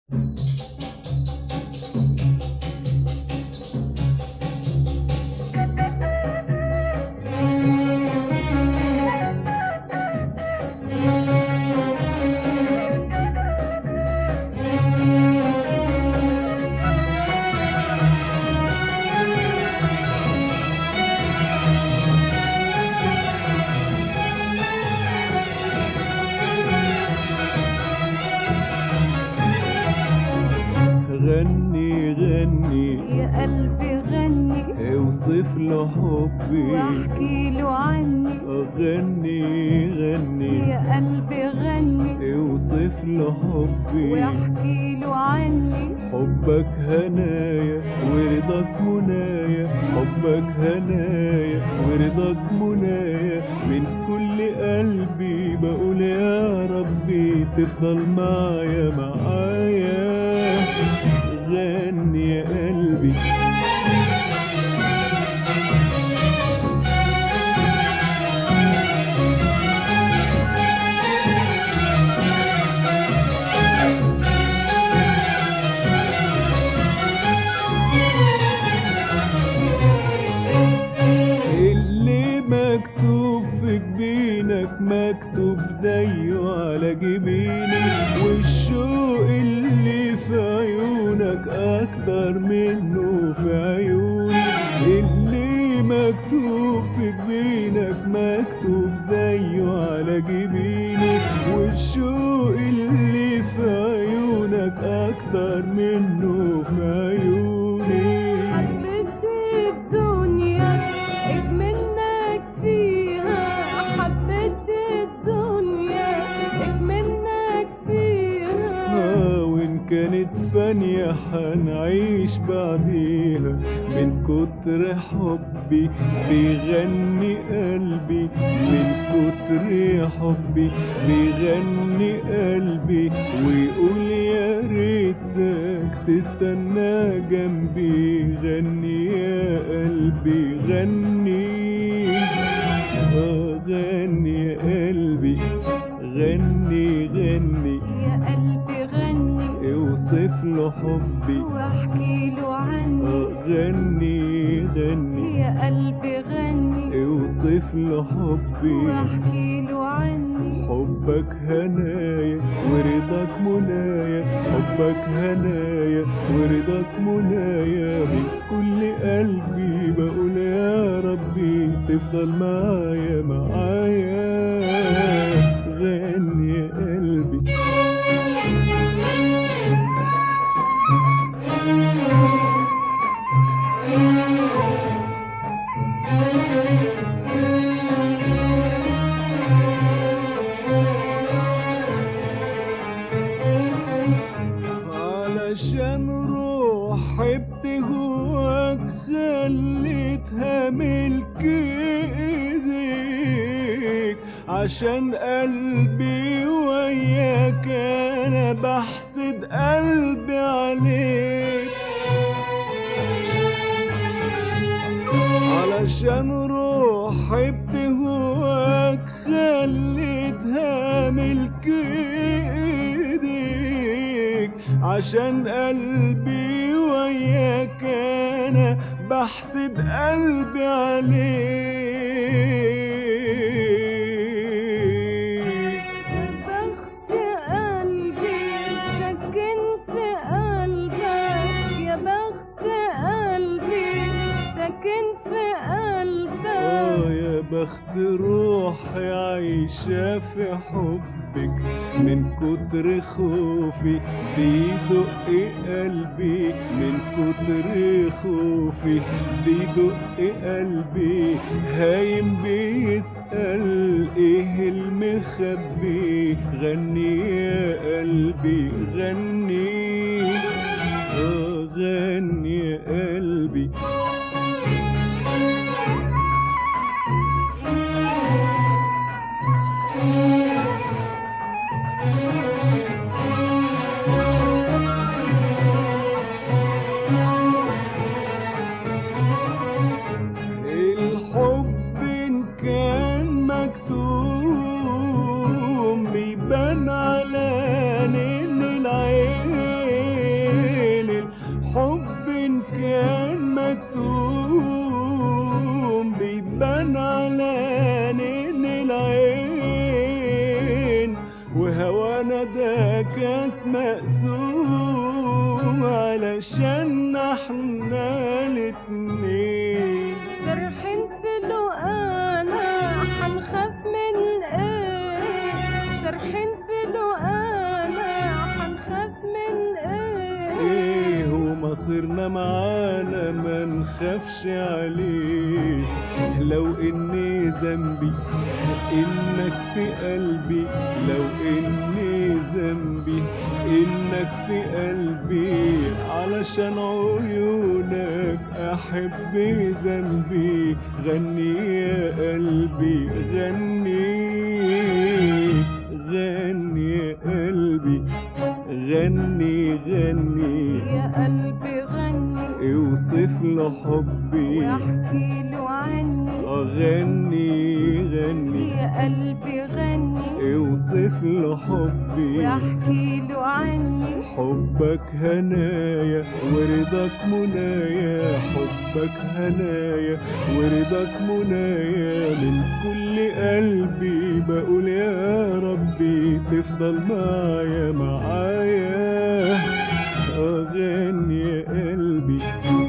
غني غني يا قلبي غني اوصف له حبي واحكي له عني غني غني يا قلبي غني اوصف له حبي واحكي له عني حبك هنايا ورضاك منايا حبك هنايا ورضاك منايا من كل قلبي بقول يا ربي تفضل معايا معايا غني يا قلبي اللي مكتوب في جبينك مكتوب زيه على جبيني والشوق اللي في عيونك اكتر منه في عيوني اللي مكتوب في جبينك مكتوب زيه على جبيني والشوق اللي في عيونك اكتر منه في عيوني حبيت الدنيا اجملك فيها حبيت الدنيا اجملك فيها آه، وإن كانت فانية حنعيش بعديها من كتر حبي بيغني قلبي من كتر حبي بيغني قلبي ويقول يا ريتك تستنى جنبي غني يا قلبي غني آه، غني يا قلبي غني غني يا قلبي غني اوصف له حبي واحكي له عني آه، غني غني يا قلبي غني اوصف له حبي واحكي له عني حبك هنايا ورضاك منايا حبك هنايا ورضاك منايا من كل قلبي بقول يا ربي تفضل معايا معايا غني يا قلبي علشان روحي بتهواك خليتها ملك ايديك عشان قلبي وياك انا بحسد قلبي عليك علشان روحي بتهواك خليتها ملك ايديك عشان قلبي وياك انا بحسد قلبي عليك بخت قلبي سكن في قلبك يا بخت قلبي سكن في قلبك آه يا بخت روحي عايشة في حبك من كتر خوفي بيدق قلبي من كتر خوفي بيدق قلبي هايم بيسأل ايه المخبي غني يا قلبي غني آه غني يا قلبي الحب إن كان مكتوم بيبان على نين العين مكتوم بيبان على عينين العين وهوانا ده كاس مقسوم علشان احنا الاتنين سرحين في لقانا حنخاف من ايه سرحين في لقانا حنخاف من ايه ايه ومصيرنا معانا ما نخافش عليه لو اني ذنبي انك في قلبي لو اني ذنبي انك في قلبي علشان عيونك احب ذنبي غني يا قلبي غني غني يا قلبي غني غني يا قلبي غني اوصف له حبي واحكي له عني غني غني يا قلبي غني اوصف له حبي واحكي له عني حبك هنايا ورضاك منايا حبك هنايا ورضاك منايا من كل قلبي بقول يا ربي تفضل معايا معايا اغني يا قلبي